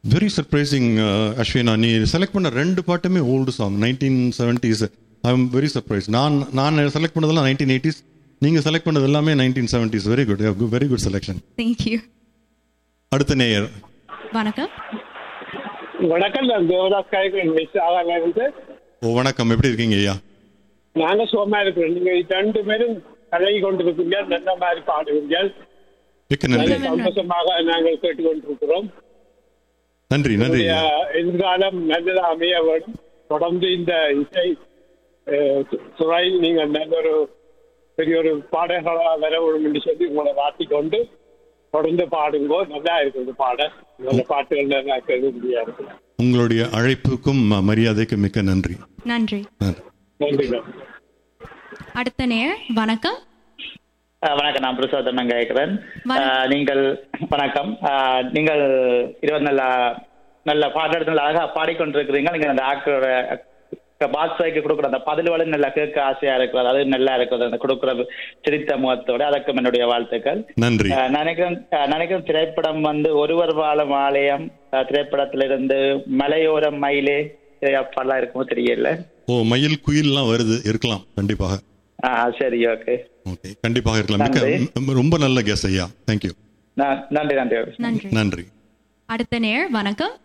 Very surprising அஸ்வினா நீ select பண்ண ரெண்டு பாட்டுமே old song nineteen seventies I am very surprise நான் நான் செலக்ட் பண்ணதெல்லாம் நைன்டீன் எயிட்டிஸ் நீங்கள் செலக்ட் பண்ணது எல்லாமே nineteen seventies very good very good selection thank you அடுத்த நேயர் வணக்கம் வணக்கம் நான் தேவதாஸ் காய்கறி மிஸ் ஆகாம இருந்து ஓ வணக்கம் எப்படி இருக்கீங்க ஐயா நாங்க சுகமா இருக்கிறோம் நீங்க ரெண்டு பேரும் கலகி கொண்டிருக்கீங்க நல்ல மாதிரி பாடுவீங்க மிக்க நல்ல நன்றி சந்தோஷமாக நாங்கள் கேட்டுக்கொண்டிருக்கிறோம் நன்றி நன்றி உங்களுடைய எதிர்காலம் நல்லதா அமைய வேண்டும் தொடர்ந்து இந்த இசை அஹ், துறை நீங்கள் நல்ல ஒரு பெரிய ஒரு பாடகர்களாக வர வேண்டும் என்று சொல்லி உங்களை வாழ்த்திக் கொண்டு தொடர்ந்து பாடுங்கோ நல்லா இருக்குது பாட நல்ல பாட்டுகள் நல்லா கேட்க முடியாது உங்களுடைய அழைப்புக்கும் ம- மரியாதைக்கும் மிக்க நன்றி நன்றி நன்றி நன்றி மேம் அடுத்த நேர் வணக்கம் அஹ் வணக்கம் நான் புருஷோத்தமன் கேட்கிறேன் வணக்கம். அஹ் நீங்கள் வணக்கம் அஹ் நீங்கள் இருபது நல்ல நல்ல பாட்டு நல்ல அழகா பாடிக்கொண்டிருக்கிறீங்க நீங்க அந்த ஆக்டரோட பாக்ஸ் வைக்க கொடுக்குற அந்த பதில்களும் நல்லா கேட்க ஆசையா இருக்கிறது அது நல்லா இருக்குது அந்த கொடுக்குற சிரித்த முகத்தோட அதற்கும் என்னுடைய வாழ்த்துக்கள் நன்றி அஹ் நினைக்கிறேன் அஹ் நினைக்கிறேன் திரைப்படம் வந்து ஒருவர் வாழும் ஆலயம் அஹ் திரைப்படத்திலிருந்து மலையோரம் மயிலே அப்பெல்லாம் இருக்குமோ தெரியல ஓ மயில் குயில்லாம் வருது இருக்கலாம் கண்டிப்பாக ஆஹ் சரி ஓகே ஓகே கண்டிப்பாக இருக்கலாம் மிக்க ரொம்ப- ரொம்ப நல்ல கெஸ் ஐயா தேங்க்யூ நன்றி நன்றி நன்றி நன்றி அடுத்த நேர் வணக்கம்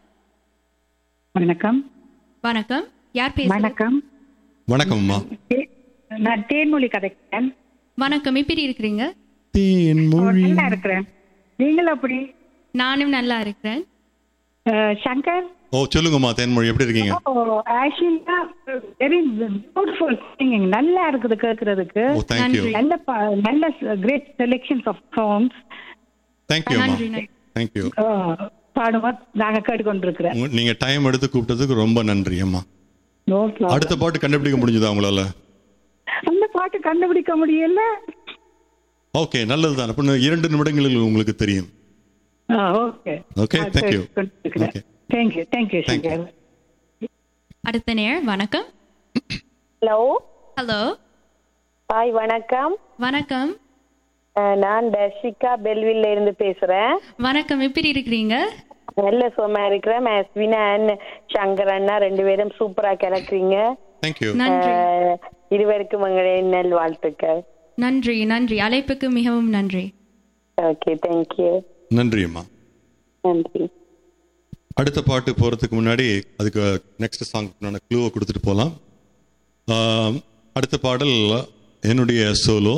வணக்கம் வணக்கம் யார் பேசுறது வணக்கம் வணக்கம் அம்மா தே- நான் தேன்மொழி கதைக்கிறேன் வணக்கம் எப்படி இருக்கிறீங்க தேன்மொழி நல்லா இருக்கிறேன் நீங்கள் அப்படி நானும் நல்லா இருக்கிறேன் அஹ், சங்கர் ஓ சொல்லுங்கம்மா தேன்மொழி எப்படி இருக்கீங்க ஆக்சுவலா வெரி பியூட்டிஃபுல் சிங்கிங் நல்லா இருக்குது கேட்கறதுக்கு ஓ தேங்க்யூ நன்றி. நல்ல பா- நல்ல great selections of songs thank you அம்மா நன்றி நன்றி தேங்க்யூ பாடுவோம் நாங்க கேட்டுக்கொண்டிருக்கிறேன் நீங்க டைம் எடுத்து கூப்பிட்டதுக்கு ரொம்ப நன்றி அம்மா No problem. அடுத்த பாட்டு கண்டுபிடிக்க முடிஞ்சதா உங்களால அந்த பாட்டு கண்டுபிடிக்க முடியல ஓகே நல்லதுதான் அப்ப இன்னும் இரண்டு நிமிடங்களில் உங்களுக்கு தெரியும் okay Okay, thank you. Okay. Thank you thank you Thank you. Shankar அடுத்த நேர் வணக்கம் ஹலோ ஹலோ ஹாய் வணக்கம் வணக்கம் அஹ், நான் தர்ஷிகா பெல்வில்ல இருந்து பேசுறேன் வணக்கம் எப்படி இருக்கிறீங்க நல்ல சுகமா இருக்கிறேன் அஸ்வினா அண்ட் சங்கர் அண்ணா ரெண்டு பேரும் சூப்பரா கிளக்குறீங்க தேங்க்யூ நன்றி அஹ், இருவருக்கும் உங்களுடைய நல் வாழ்த்துக்கள் நன்றி நன்றி அழைப்புக்கு மிகவும் நன்றி ஓகே தேங்க்யூ நன்றி அம்மா நன்றி அடுத்த பாட்டு போறதுக்கு முன்னாடி அதுக்கு நெக்ஸ்ட் சாங் க்ளூவை கொடுத்துட்டு போகலாம் ஆம், அடுத்த பாடல் என்னுடைய சோலோ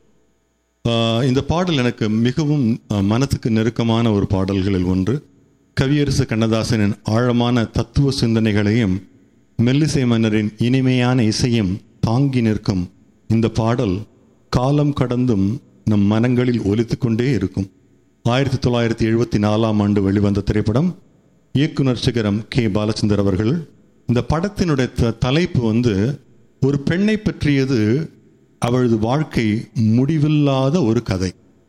இந்த பாடல் எனக்கு மிகவும் அஹ், மனத்துக்கு நெருக்கமான ஒரு பாடல்களில் ஒன்று கவியரசு கண்ணதாசனின் ஆழமான தத்துவ சிந்தனைகளையும் மெல்லிசை மன்னரின் இனிமையான இசையும் தாங்கி நிற்கும் இந்த பாடல் காலம் கடந்தும் நம் மனங்களில் ஒலித்துக் கொண்டே இருக்கும் ஆயிரத்தி தொள்ளாயிரத்தி எழுபத்தி நாலாம் ஆண்டு வெளிவந்த திரைப்படம் இயக்குனர் சிகரம் கே பாலச்சந்தர் அவர்கள் இந்த படத்தினுடைய த- தலைப்பு வந்து ஒரு பெண்ணை பற்றியது அவளது வாழ்க்கை முடிவில்லாத ஒரு கதை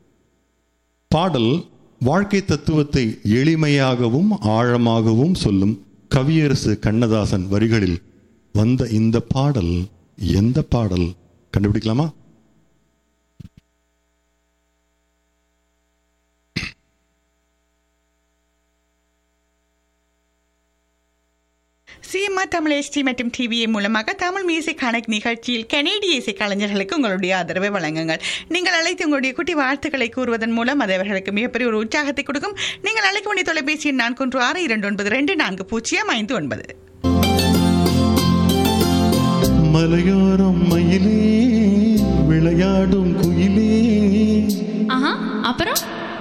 பாடல் வாழ்க்கை தத்துவத்தை எளிமையாகவும் ஆழமாகவும் சொல்லும் கவியரசு கண்ணதாசன் வரிகளில் வந்த இந்த பாடல் எந்த பாடல் கண்டுபிடிக்கலாமா சிஎம்ஆர் தமிழ் எஸ்டி மற்றும் டிவிஏ மூலமாக தமிழ் மியூசிக் கணக்கு நிகழ்ச்சியில் கனேடிய இசை கலைஞர்களுக்கு உங்களுடைய ஆதரவை வழங்குங்கள் நீங்கள் அழைத்து உங்களுடைய குட்டி வாழ்த்துக்களை கூறுவதன் மூலம் அது அவர்களுக்கு மிகப்பெரிய ஒரு உற்சாகத்தை கொடுக்கும் நீங்கள் அழைக்க வேண்டிய தொலைபேசி எண் நான்கு ஒன்று ஆறு இரண்டு ஒன்பது ரெண்டு நான்கு பூஜ்ஜியம் ஐந்து ஒன்பது மலையோரம் மயிலே விளையாடும் குயிலே ஆஹா அப்புறம்